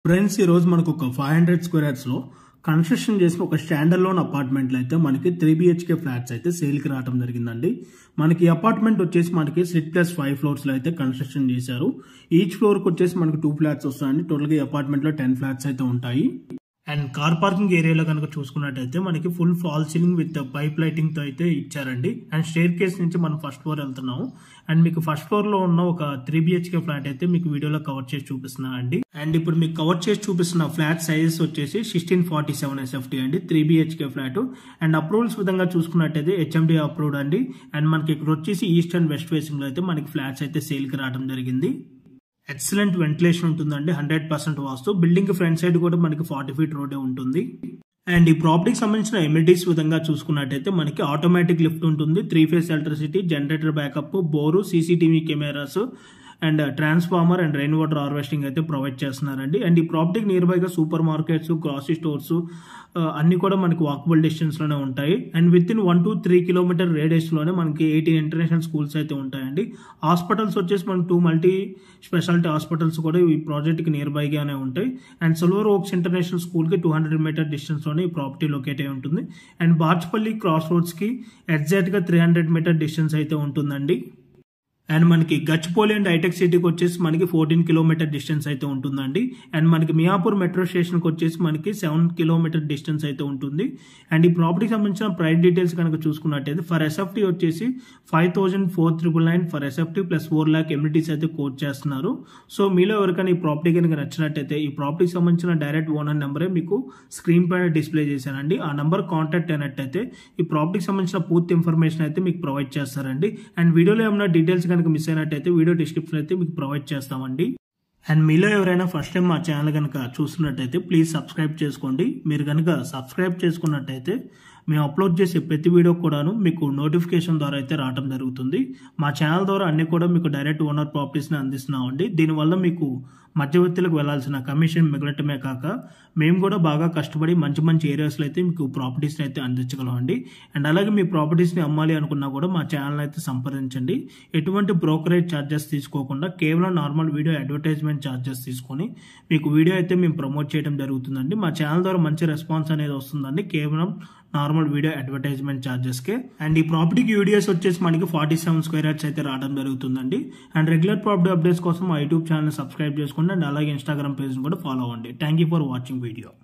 friends ఈ రోజు మనకు ఒక ఫైవ్ హండ్రెడ్ స్క్వేర్స్ లో కన్స్ట్రక్షన్ చేసిన ఒక స్టాండర్డ్ లోన్ అపార్ట్మెంట్లు అయితే మనకి త్రీ బిహెచ్కే ఫ్లాట్స్ అయితే సేల్ కి రావడం జరిగిందండి మనకి అపార్ట్మెంట్ వచ్చేసి మనకి సిట్ ప్లస్ ఫైవ్ ఫ్లోర్స్ లో అయితే కన్స్ట్రక్షన్ చేశారు ఈచ్ ఫ్లోర్ కి వచ్చేసి మనకి టూ ఫ్లాట్స్ వస్తాయండి టోటల్ గా ఈ అపార్ట్మెంట్ లో టెన్ ఫ్లాట్స్ అయితే ఉంటాయి అండ్ కార్ పార్కింగ్ ఏరియాలో కనుక చూసుకున్నట్టయితే మనకి full fall ceiling with pipe lighting తో అయితే ఇచ్చారండి అండ్ స్టేర్ కేస్ నుంచి మనం ఫస్ట్ ఫ్లోర్ వెళ్తున్నాము అండ్ మీకు ఫస్ట్ ఫ్లోర్ లో ఉన్న ఒక త్రీ బిహెచ్కే ఫ్లాట్ అయితే మీకు వీడియోలో కవర్ చేసి చూపిస్తున్నా అండి అండ్ ఇప్పుడు మీకు కవర్ చేసి చూపిస్తున్న ఫ్లాట్ సైజెస్ వచ్చేసి సిక్స్టీన్ ఫార్టీ సెవెన్ ఎస్ఎఫ్టీ అండి three BHK flat and approvals విధంగా చూసుకున్నట్టయితే హెచ్ఎండి అప్రూవ్డ్ అండి అండ్ మనకి ఇక్కడ వచ్చేసి ఈస్ట్ అండ్ వెస్ట్ ఫేసింగ్ లో అయితే మనకి ఫ్లాట్స్ అయితే సేల్ కి రావడం జరిగింది ఎక్సలెంట్ వెంటిలేషన్ ఉంటుందండి hundred percent vastu building front side కూడా మనకి ఫార్టీ ఫీట్ రోడే ఉంటుంది అండ్ ఈ ప్రాపర్టీకి సంబంధించిన ఎమ్యూనిటీస్ విధంగా చూసుకున్నట్టయితే మనకి ఆటోమేటిక్ లిఫ్ట్ ఉంటుంది three phase electricity generator backup bore CCTV cameras and transformer and rain water harvesting అయితే ప్రొవైడ్ చేస్తున్నారండి అండ్ ఈ ప్రాపర్టీకి నియర్ బైగా సూపర్ మార్కెట్స్ గ్రాసరీ స్టోర్స్ అన్ని కూడా మనకి వాకబుల్ డిస్టెన్స్ లోనే ఉంటాయి and within one two three kilometer radius లోనే మనకి ఎయిటీన్ ఇంటర్నేషనల్ స్కూల్స్ అయితే ఉంటాయండి హాస్పిటల్స్ వచ్చేసి మనకి టూ మల్టీ స్పెషాలిటీ హాస్పిటల్స్ కూడా ఈ ప్రాజెక్ట్ కి నియర్ బైగానే ఉంటాయి and silver oaks international school కి టూ హండ్రెడ్ మీటర్ డిస్టెన్స్ లోనే ఈ ప్రాపర్టీ లొకేట్ అయి ఉంటుంది అండ్ బాచ్పల్లి క్రాస్ రోడ్స్ కి ఎగ్జాక్ట్ గా త్రీ హండ్రెడ్ మీటర్ డిస్టెన్స్ అయితే ఉంటుందండి అండ్ మనకి గచ్చిపోలి అండ్ హైటెక్ సిటీకి వచ్చేసి మనకి ఫోర్టీన్ కిలోమీటర్ డిస్టెన్స్ అయితే ఉంటుందండి అండ్ మనకి మియాపూర్ మెట్రో స్టేషన్కి వచ్చేసి మనకి సెవెన్ కిలోమీటర్ డిస్టెన్స్ అయితే ఉంటుంది అండ్ ఈ ప్రాపర్టీకి సంబంధించిన ప్రైస్ డీటెయిల్స్ కనుక చూసుకున్నట్టయితే ఫర్ ఎస్ఎఫ్టీ వచ్చేసి five thousand four triple nine for SFT plus four lakh amenities అయితే కోట్ చేస్తున్నారు సో మీలో ఎవరికైనా ఈ ప్రాపర్టీ కనుక నచ్చినట్టయితే ఈ ప్రాపర్టీకి సంబంధించిన డైరెక్ట్ ఓనర్ నెంబరే మీకు స్క్రీన్ పైన డిస్ప్లే చేశానండి ఆ నెంబర్ కాంటాక్ట్ అయినట్టయితే ఈ ప్రాపర్టీకి సంబంధించిన పూర్తి ఇన్ఫర్మేషన్ అయితే మీకు ప్రొవైడ్ చేస్తారండి అండ్ వీడియోలో ఏమైనా డీటెయిల్స్ కనుక మిస్ అయినట్టయితే వీడియో డిస్క్రిప్షన్ అయితే మీకు ప్రొవైడ్ చేస్తామండి అండ్ మీలో ఎవరైనా ఫస్ట్ టైం మా ఛానల్ కనుక చూస్తున్నట్టయితే ప్లీజ్ సబ్స్క్రైబ్ చేసుకోండి మీరు కనుక సబ్స్క్రైబ్ చేసుకున్నట్టయితే మేము అప్లోడ్ చేసే ప్రతి వీడియో కూడాను మీకు నోటిఫికేషన్ ద్వారా అయితే రావడం జరుగుతుంది మా ఛానల్ ద్వారా అన్ని కూడా మీకు డైరెక్ట్ ఓనర్ ప్రాపర్టీస్ని అందిస్తున్నామండి దీనివల్ల మీకు మధ్యవర్తులకు వెళ్లాల్సిన కమిషన్ మిగలటమే కాక మేము కూడా బాగా కష్టపడి మంచి మంచి ఏరియాస్లో అయితే మీకు ప్రాపర్టీస్ని అయితే అందించగలమండి అండ్ అలాగే మీ ప్రాపర్టీస్ని అమ్మాలి అనుకున్నా కూడా మా ఛానల్ అయితే సంప్రదించండి ఎటువంటి బ్రోకరేజ్ ఛార్జెస్ తీసుకోకుండా కేవలం నార్మల్ వీడియో అడ్వర్టైజ్మెంట్ ఛార్జెస్ తీసుకొని మీకు వీడియో అయితే మేము ప్రమోట్ చేయడం జరుగుతుందండి మా ఛానల్ ద్వారా మంచి రెస్పాన్స్ అనేది వస్తుందండి కేవలం నార్మల్ వీడియో అడ్వర్టైజ్మెంట్ ఛార్జెస్కే అండ్ ఈ ప్రాపర్టీకి వీడియోస్ వచ్చేసి మనకి ఫార్టీ సెవెన్ స్క్వేర్ యార్డ్స్ అయితే రావడం జరుగుతుందండి అండ్ రెగ్యులర్ ప్రాపర్టీ అప్డేట్స్ కోసం మా యూట్యూబ్ ఛానల్ సబ్స్క్రైబ్ చేసుకోండి అండ్ అలాగే ఇన్స్టాగ్రామ్ పేజ్ కూడా ఫాలో అవ్వండి thank you for watching video